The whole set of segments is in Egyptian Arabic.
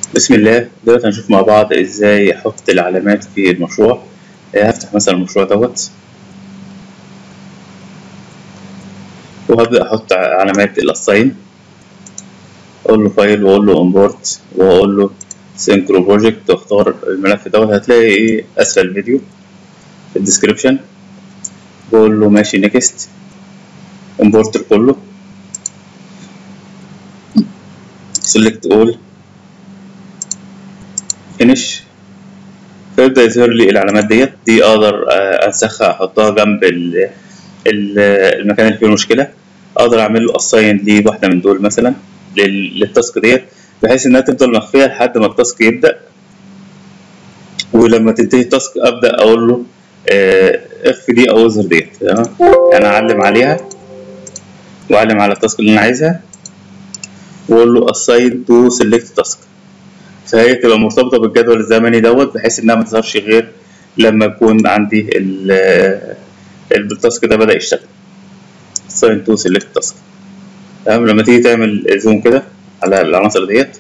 بسم الله دلوقتي هنشوف مع بعض ازاي احط العلامات في المشروع آه، هفتح مثلا المشروع دوت وهبدأ احط علامات الاساين اقول له فايل واقول له امبورت واقول له سينكرو بروجكت واختار الملف دوت هتلاقي ايه اسفل الفيديو في الديسكريبشن بقول له ماشي نيكست امبورت كله سيلكت اول فينش فيبدأ يظهر لي العلامات ديت دي اقدر آه، انسخها احطها جنب ال- ال- المكان اللي فيه المشكلة اقدر اعمل له اساين لواحدة من دول مثلا لل- للتاسك ديت بحيث انها تفضل مخفية لحد ما التاسك يبدأ ولما تنتهي التاسك ابدأ اقول له آه، اخفي دي او اظهر ديت تمام يعني اعلم عليها واعلم على التاسك اللي انا عايزها واقول له assign to select task فهي تبقى مرتبطة بالجدول الزمني دوت بحيث إنها ما تظهرش غير لما يكون عندي ال ال- التاسك ده بدأ يشتغل assign to select task تمام لما تيجي تعمل زوم كده على العناصر ديت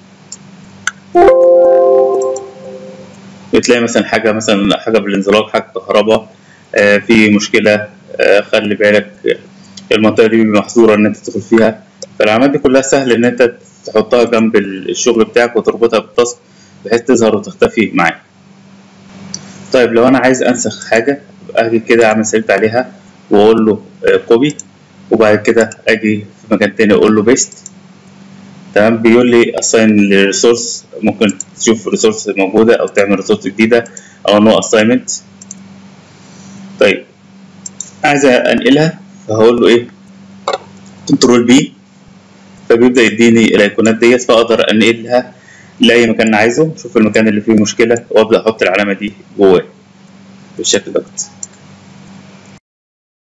بتلاقي مثلا حاجة مثلا حاجة بالانزلاق حاجة كهرباء آه في مشكلة آه خلي بالك المنطقة دي محظورة إن أنت تدخل فيها فالعلامات دي كلها سهل إن أنت تحطها جنب الشغل بتاعك وتربطها بالتاسك بحيث تظهر وتختفي معاك طيب لو انا عايز انسخ حاجه اجي كده اعمل سيلكت عليها واقول له كوبي وبعد كده اجي في مكان تاني اقول له بيست تمام بيقول لي اساين للريسورس ممكن تشوف ريسورس موجوده او تعمل ريسورس جديده او نو اساينمنت طيب عايز انقلها فهقول له ايه كنترول بي فبيبدأ يديني الأيقونات ديت فأقدر أنقلها لأي مكان أنا عايزه أشوف المكان اللي فيه مشكلة وأبدأ أحط العلامة دي جواه بالشكل دوت